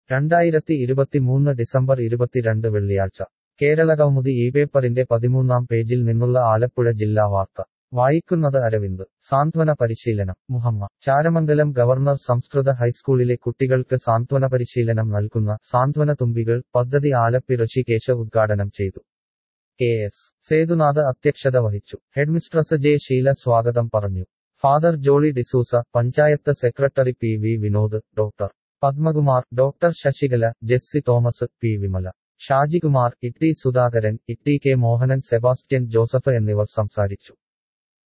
രണ്ടായിരത്തി ഇരുപത്തിമൂന്ന് ഡിസംബർ ഇരുപത്തിരണ്ട് വെള്ളിയാഴ്ച കേരളകൗമുദി ഈ പേപ്പറിന്റെ പതിമൂന്നാം പേജിൽ നിന്നുള്ള ആലപ്പുഴ ജില്ലാ വാർത്ത വായിക്കുന്നത് അരവിന്ദ് സാന്ത്വന പരിശീലനം മുഹമ്മ ചാരമംഗലം ഗവർണർ സംസ്കൃത ഹൈസ്കൂളിലെ കുട്ടികൾക്ക് സാന്ത്വന പരിശീലനം നൽകുന്ന സാന്ത്വന തുമ്പികൾ പദ്ധതി ആലപ്പി ഋഷികേശ ഉദ്ഘാടനം ചെയ്തു കെ എസ് സേതുനാഥ് അധ്യക്ഷത വഹിച്ചു ഹെഡ്മിസ്ട്രസ് ജെ ഷീല സ്വാഗതം പറഞ്ഞു father Jolly D'Souza panchayat secretary P V Vinod doctor Padmakumar doctor Sasikala Jessie Thomas P Vimala Shajikumar Itty Sudhakaran Itty K Mohanan Sebastian Joseph എന്നിവർ സംസാരിച്ചു